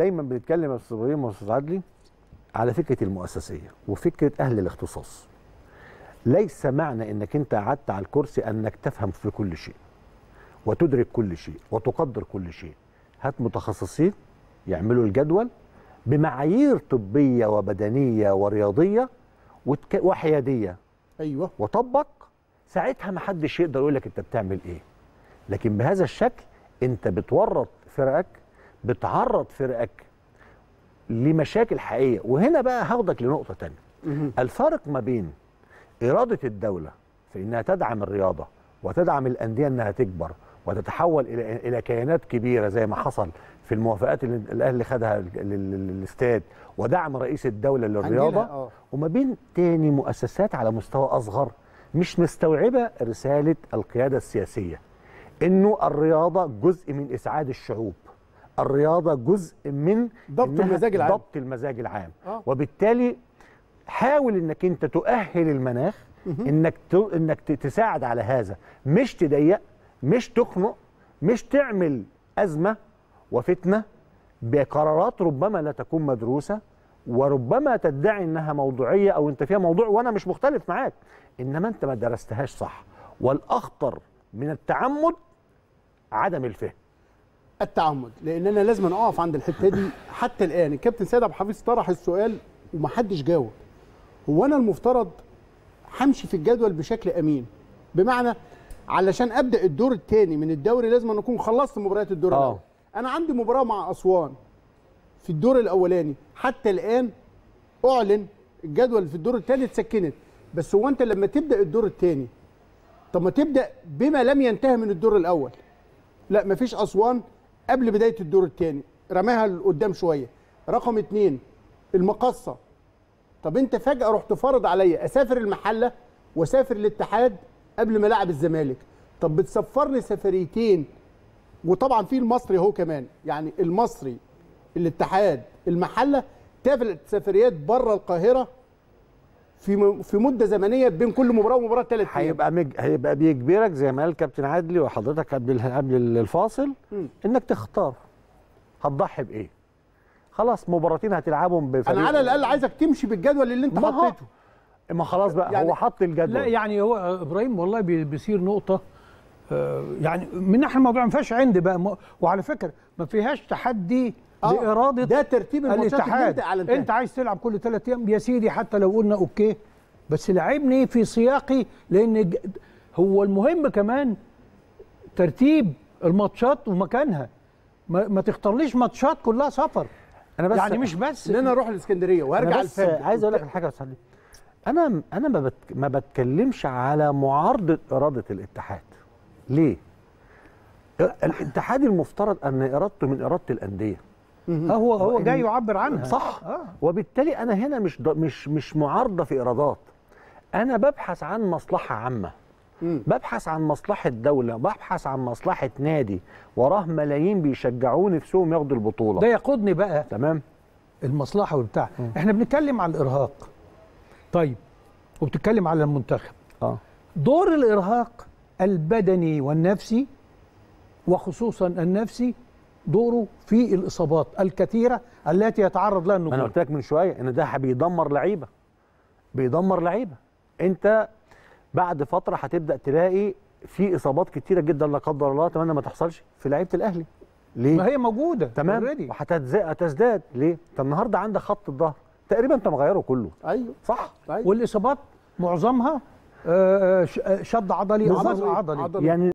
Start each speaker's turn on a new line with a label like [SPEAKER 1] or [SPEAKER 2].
[SPEAKER 1] دايما بنتكلم يا استاذ ابراهيم واستاذ عدلي على فكره المؤسسيه وفكره اهل الاختصاص ليس معنى انك انت قعدت على الكرسي انك تفهم في كل شيء وتدرك كل شيء وتقدر كل شيء هات متخصصين يعملوا الجدول بمعايير طبيه وبدنيه ورياضيه وتك... وحياديه
[SPEAKER 2] ايوه
[SPEAKER 1] وطبق ساعتها ما حدش يقدر يقول لك انت بتعمل ايه لكن بهذا الشكل انت بتورط فرقك بتعرض فرقك لمشاكل حقيقيه وهنا بقى هاخدك لنقطه تانية الفرق ما بين اراده الدوله في انها تدعم الرياضه وتدعم الانديه انها تكبر وتتحول الى الى كيانات كبيره زي ما حصل في الموافقات اللي الاهلي خدها لل- لل- للاستاد ودعم رئيس الدوله للرياضه
[SPEAKER 2] هنجيلها، آه.
[SPEAKER 1] وما بين تاني مؤسسات على مستوى اصغر مش مستوعبه رساله القياده السياسيه انه الرياضه جزء من اسعاد الشعوب الرياضه جزء من
[SPEAKER 2] ضبط
[SPEAKER 1] إنها
[SPEAKER 2] المزاج العام.
[SPEAKER 1] ضبط المزاج العام
[SPEAKER 2] آه.
[SPEAKER 1] وبالتالي حاول انك انت تؤهل المناخ انك ت... انك ت- تساعد على هذا مش تضيق مش تخنق مش تعمل ازمه وفتنه بقرارات ربما لا تكون مدروسه وربما تدعي انها موضوعيه او انت فيها موضوع وانا مش مختلف معاك انما انت ما درستهاش صح والاخطر من التعمد عدم الفهم
[SPEAKER 2] التعمد لان انا لازم اقف عند الحته دي حتى الان الكابتن سيد عبد الحفيظ طرح السؤال ومحدش جاوب هو انا المفترض همشي في الجدول بشكل امين بمعنى علشان ابدا الدور الثاني من الدوري لازم أن اكون خلصت مباريات الدور
[SPEAKER 1] آه.
[SPEAKER 2] الاول انا عندي مباراه مع اسوان في الدور الاولاني حتى الان اعلن الجدول في الدور الثاني اتسكنت بس هو انت لما تبدا الدور الثاني طب ما تبدا بما لم ينتهي من الدور الاول لا مفيش اسوان قبل بدايه الدور الثاني رماها لقدام شويه رقم اتنين المقصه طب انت فجاه رحت فرض عليا اسافر المحله واسافر الاتحاد قبل ما العب الزمالك طب بتسفرني سفريتين وطبعا في المصري هو كمان يعني المصري الاتحاد المحله تافل سفريات بره القاهره في م- في مده زمنيه بين كل مباراه ومباراه ثلاث ايام
[SPEAKER 1] هيبقى مج... هيبقى بيجبرك زي ما قال كابتن عدلي وحضرتك قبل ال- قبل الفاصل
[SPEAKER 2] مم.
[SPEAKER 1] انك تختار هتضحي بايه خلاص مباراتين هتلعبهم بفريق
[SPEAKER 2] انا على الاقل عايزك تمشي بالجدول اللي انت
[SPEAKER 1] ما هو-
[SPEAKER 2] حطيته
[SPEAKER 1] ما خلاص بقى
[SPEAKER 2] يعني-
[SPEAKER 1] هو حط الجدول
[SPEAKER 3] لا يعني هو ابراهيم والله بي- بيصير نقطه آه، يعني من ناحيه الموضوع ما فيهاش عند بقى م- وعلى فكره ما فيهاش تحدي
[SPEAKER 2] آه،
[SPEAKER 3] لاراده
[SPEAKER 2] ده ترتيب الماتشات اللي
[SPEAKER 3] الاتحاد
[SPEAKER 2] انت اعلنتها
[SPEAKER 3] انت عايز تلعب كل ثلاث ايام يا سيدي حتى لو قلنا اوكي بس لعبني في سياقي لان ج- هو المهم كمان ترتيب الماتشات ومكانها ما, ما تختارليش ماتشات كلها سفر
[SPEAKER 1] انا بس
[SPEAKER 3] يعني مش بس
[SPEAKER 2] ان انا اروح الاسكندريه وارجع
[SPEAKER 1] انا بس
[SPEAKER 2] الفجر
[SPEAKER 1] عايز اقول لك الحاجه يا استاذ علي. انا انا ما بت... ما بتكلمش على معارضه اراده الاتحاد ليه الاتحاد المفترض ان ارادته من اراده الانديه
[SPEAKER 3] آه، هو هو جاي يعبر عنها
[SPEAKER 1] صح
[SPEAKER 3] آه.
[SPEAKER 1] وبالتالي انا هنا مش ض- مش مش معارضه في ايرادات انا ببحث عن مصلحه عامه
[SPEAKER 2] مم.
[SPEAKER 1] ببحث عن مصلحه دوله ببحث عن مصلحه نادي وراه ملايين بيشجعوه نفسهم ياخدوا البطوله
[SPEAKER 3] ده يقودني بقى
[SPEAKER 1] تمام
[SPEAKER 3] المصلحه والبتاع احنا بنتكلم على الارهاق طيب وبتتكلم على المنتخب
[SPEAKER 1] اه
[SPEAKER 3] دور الارهاق البدني والنفسي وخصوصا النفسي دوره في الاصابات الكثيره التي يتعرض لها
[SPEAKER 1] ما انا
[SPEAKER 3] النجوم
[SPEAKER 1] قلت لك من شويه ان ده بيدمر لعيبه بيدمر لعيبه انت بعد فتره هتبدا تلاقي في اصابات كتيره جدا لا قدر الله اتمنى ما تحصلش في لعيبه الاهلي ليه
[SPEAKER 3] ما هي موجوده
[SPEAKER 1] تمام
[SPEAKER 3] already.
[SPEAKER 1] وهتزداد ليه انت النهارده عندك خط الظهر تقريبا انت مغيره كله
[SPEAKER 2] ايوه
[SPEAKER 1] صح
[SPEAKER 2] ايوه
[SPEAKER 3] والاصابات معظمها آه، ش- آه، شد عضلي
[SPEAKER 2] بالظبط.
[SPEAKER 3] عضلي عضلي
[SPEAKER 2] عضلي.
[SPEAKER 1] يعني